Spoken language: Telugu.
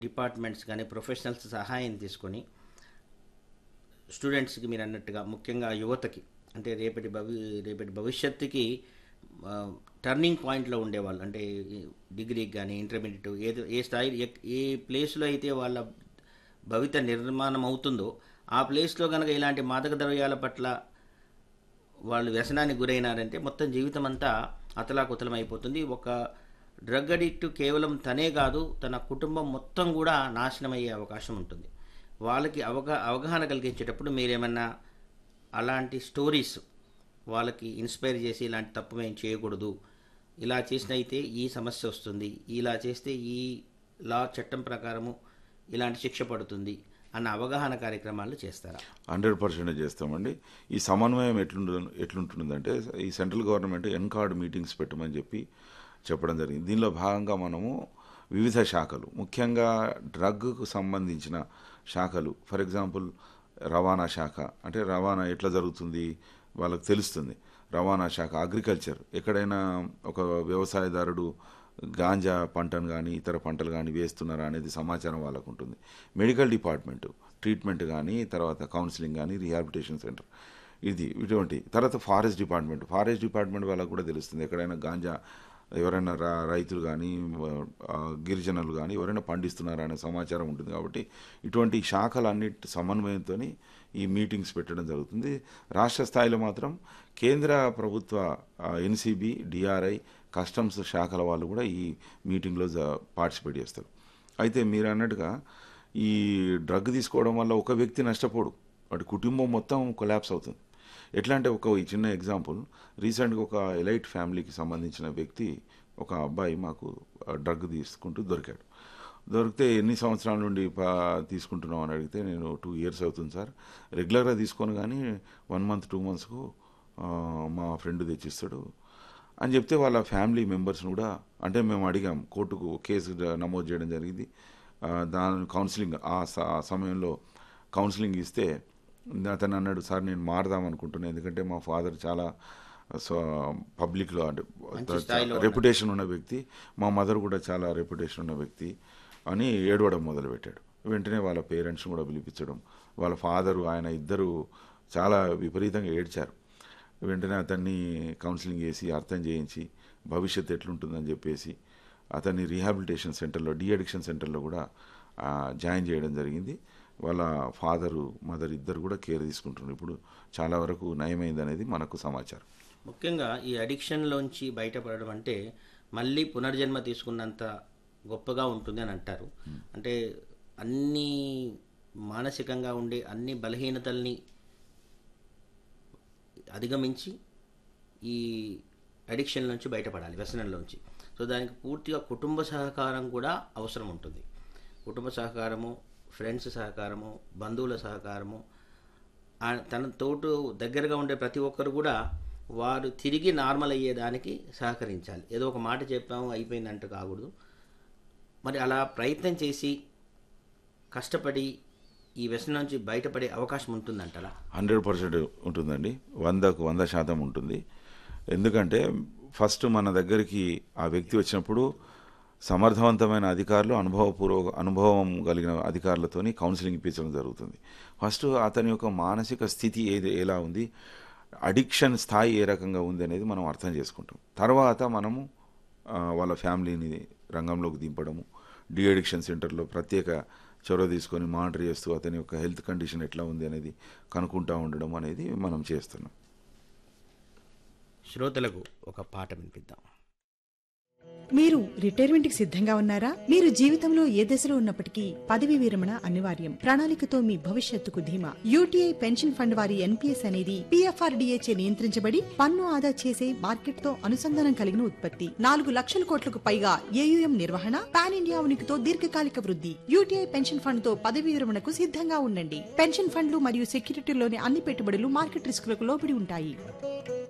డిపార్ట్మెంట్స్ కానీ ప్రొఫెషనల్స్ సహాయం తీసుకొని స్టూడెంట్స్కి మీరు అన్నట్టుగా ముఖ్యంగా యువతకి అంటే రేపటి భవి రేపటి భవిష్యత్తుకి ఆ, టర్నింగ్ పాయింట్లో ఉండేవాళ్ళు అంటే ఈ డిగ్రీకి కానీ ఇంటర్మీడియట్ ఏదో ఏ స్థాయి ఏ- ఏ ప్లేస్లో అయితే వాళ్ళ భవిత నిర్మాణం అవుతుందో ఆ ప్లేస్లో కనుక ఇలాంటి మాదక ద్రవ్యాల పట్ల వాళ్ళు వ్యసనానికి గురైనారంటే మొత్తం జీవితం అంతా అతలాకుతలం అయిపోతుంది ఒక డ్రగ్ అడిక్ట్ కేవలం తనే కాదు తన కుటుంబం మొత్తం కూడా నాశనం అయ్యే అవకాశం ఉంటుంది వాళ్ళకి అవగా అవగాహన కలిగించేటప్పుడు మీరేమన్నా అలాంటి స్టోరీస్ వాళ్ళకి ఇన్స్పైర్ చేసి ఇలాంటి తప్పు మేము చేయకూడదు ఇలా చేసినైతే ఈ సమస్య వస్తుంది ఇలా చేస్తే ఈ లా చట్టం ప్రకారము ఇలాంటి శిక్ష పడుతుంది అన్న అవగాహన కార్యక్రమాలు చేస్తారా హండ్రెడ్ పర్సెంట్ చేస్తామండి ఈ సమన్వయం ఎట్లుంటు ఎట్లుంటుందంటే ఈ సెంట్రల్ గవర్నమెంట్ ఎన్ కార్డ్ మీటింగ్స్ పెట్టమని చెప్పి చెప్పడం జరిగింది దీనిలో భాగంగా మనము వివిధ శాఖలు ముఖ్యంగా డ్రగ్కు సంబంధించిన శాఖలు ఫర్ ఎగ్జాంపుల్ రవాణా శాఖ అంటే రవాణా ఎట్లా జరుగుతుంది వాళ్ళకి తెలుస్తుంది రవాణా శాఖ అగ్రికల్చర్ ఎక్కడైనా ఒక వ్యవసాయదారుడు గాంజా పంటను కానీ ఇతర పంటలు కానీ వేస్తున్నారా అనేది సమాచారం వాళ్ళకు ఉంటుంది మెడికల్ డిపార్ట్మెంట్ ట్రీట్మెంట్ కానీ తర్వాత కౌన్సిలింగ్ కానీ రిహాబిలిటేషన్ సెంటర్ ఇది ఇటువంటి తర్వాత ఫారెస్ట్ డిపార్ట్మెంట్ ఫారెస్ట్ డిపార్ట్మెంట్ వాళ్ళకు కూడా తెలుస్తుంది ఎక్కడైనా గాంజా ఎవరైనా రా రైతులు కానీ ఆ, గిరిజనులు కానీ ఎవరైనా పండిస్తున్నారా అనే సమాచారం ఉంటుంది కాబట్టి ఇటువంటి శాఖలన్నిటి సమన్వయంతో ఈ మీటింగ్స్ పెట్టడం జరుగుతుంది రాష్ట్ర స్థాయిలో మాత్రం కేంద్ర ప్రభుత్వ ఎన్సీబీ డిఆర్ఐ కస్టమ్స్ శాఖల వాళ్ళు కూడా ఈ మీటింగ్లో పార్టిసిపేట్ చేస్తారు అయితే మీరు అన్నట్టుగా ఈ డ్రగ్ తీసుకోవడం వల్ల ఒక వ్యక్తి నష్టపోడు వాటి కుటుంబం మొత్తం కొలాప్స్ అవుతుంది ఎట్లా అంటే ఒక ఈ చిన్న ఎగ్జాంపుల్ రీసెంట్గా ఒక ఎలైట్ ఫ్యామిలీకి సంబంధించిన వ్యక్తి ఒక అబ్బాయి మాకు డ్రగ్ తీసుకుంటూ దొరికాడు దొరికితే ఎన్ని సంవత్సరాల నుండి పా- తీసుకుంటున్నావు అని అడిగితే నేను టూ ఇయర్స్ అవుతుంది సార్ రెగ్యులర్గా తీసుకొని కానీ వన్ మంత్ టూ మంత్స్కు మా ఫ్రెండ్ తెచ్చిస్తాడు అని చెప్తే వాళ్ళ ఫ్యామిలీ మెంబర్స్ని కూడా అంటే మేము అడిగాం కోర్టుకు కేసు ద- నమోదు చేయడం జరిగింది ఆ, దాని కౌన్సిలింగ్ ఆ స- ఆ సమయంలో కౌన్సిలింగ్ ఇస్తే అతను అన్నాడు సార్ నేను మారదాం అనుకుంటున్నాను ఎందుకంటే మా ఫాదర్ చాలా సో పబ్లిక్లో అంటే మంచి స్థాయిలో ఉన్నారు. రెప్యుటేషన్ ఉన్న వ్యక్తి మా మదర్ కూడా చాలా రెప్యుటేషన్ ఉన్న వ్యక్తి అని ఏడవడం మొదలుపెట్టాడు వెంటనే వాళ్ళ పేరెంట్స్ని కూడా పిలిపించడం వాళ్ళ ఫాదరు ఆయన ఇద్దరు చాలా విపరీతంగా ఏడ్చారు వెంటనే అతన్ని కౌన్సిలింగ్ చేసి అర్థం చేయించి భవిష్యత్తు ఎట్లుంటుందని చెప్పేసి అతన్ని రీహాబిలిటేషన్ సెంటర్లో డీ అడిక్షన్ సెంటర్లో కూడా ఆ, జాయిన్ చేయడం జరిగింది వాళ్ళ ఫాదరు మదర్ ఇద్దరు కూడా కేర్ తీసుకుంటున్నారు ఇప్పుడు చాలా వరకు నయమైంది అనేది మనకు సమాచారం ముఖ్యంగా ఈ అడిక్షన్లోంచి బయటపడడం అంటే మళ్ళీ పునర్జన్మ తీసుకున్నంత గొప్పగా ఉంటుంది అని అంటారు అంటే అన్ని మానసికంగా ఉండే అన్ని బలహీనతల్ని అధిగమించి ఈ అడిక్షన్ నుంచి బయటపడాలి వ్యసనంలోంచి సో దానికి పూర్తిగా కుటుంబ సహకారం కూడా అవసరం ఉంటుంది కుటుంబ సహకారము ఫ్రెండ్స్ సహకారము బంధువుల సహకారము ఆ తన తోటు దగ్గరగా ఉండే ప్రతి ఒక్కరు కూడా వారు తిరిగి నార్మల్ అయ్యేదానికి సహకరించాలి ఏదో ఒక మాట చెప్పాము అయిపోయిందంటూ కాకూడదు మరి అలా ప్రయత్నం చేసి కష్టపడి ఈ వ్యసనం నుంచి బయటపడే అవకాశం ఉంటుందంటారా హండ్రెడ్ పర్సెంట్ ఉంటుందండి వందకు వంద శాతం ఉంటుంది ఎందుకంటే ఫస్ట్ మన దగ్గరికి ఆ వ్యక్తి వచ్చినప్పుడు సమర్థవంతమైన అధికారులు అనుభవపూర్వక అనుభవం కలిగిన అధికారులతోని కౌన్సిలింగ్ ఇప్పించడం జరుగుతుంది ఫస్ట్ అతని యొక్క మానసిక స్థితి ఏది ఎలా ఉంది అడిక్షన్ స్థాయి ఏ రకంగా ఉంది అనేది మనం అర్థం చేసుకుంటాం తర్వాత మనము ఆ, వాళ్ళ ఫ్యామిలీని రంగంలోకి దింపడము డి అడిక్షన్ సెంటర్లో ప్రత్యేక చొరవ తీసుకొని మానిటర్ చేస్తూ అతని యొక్క హెల్త్ కండిషన్ ఎట్లా ఉంది అనేది కనుక్కుంటా ఉండడం అనేది మనం చేస్తున్నాం శ్రోతలకు ఒక పాట వినిపిద్దాం మీరు రిటైర్మెంట్ కి సిద్ధంగా ఉన్నారా మీరు జీవితంలో ఏ దశలో ఉన్నప్పటికీ పదవి విరమణ అనివార్యం ప్రణాళికతో మీ భవిష్యత్తుకు ధీమా యూటీఐ పెన్షన్ ఫండ్ వారి ఎన్పీఎస్ అనేది పీఎఫ్ఆర్డీఏచే నియంత్రించబడి పన్ను ఆదా చేసే మార్కెట్ తో అనుసంధానం కలిగిన ఉత్పత్తి నాలుగు లక్షల కోట్లకు పైగా ఏయుఎం నిర్వహణ పాన్ ఇండియా ఉనికితో దీర్ఘకాలిక వృద్ధి యూటీఐ పెన్షన్ ఫండ్ తో పదవి విరమణకు సిద్ధంగా ఉండండి పెన్షన్ ఫండ్లు మరియు సెక్యూరిటీలోని అన్ని పెట్టుబడులు మార్కెట్ రిస్కులకు లోబడి ఉంటాయి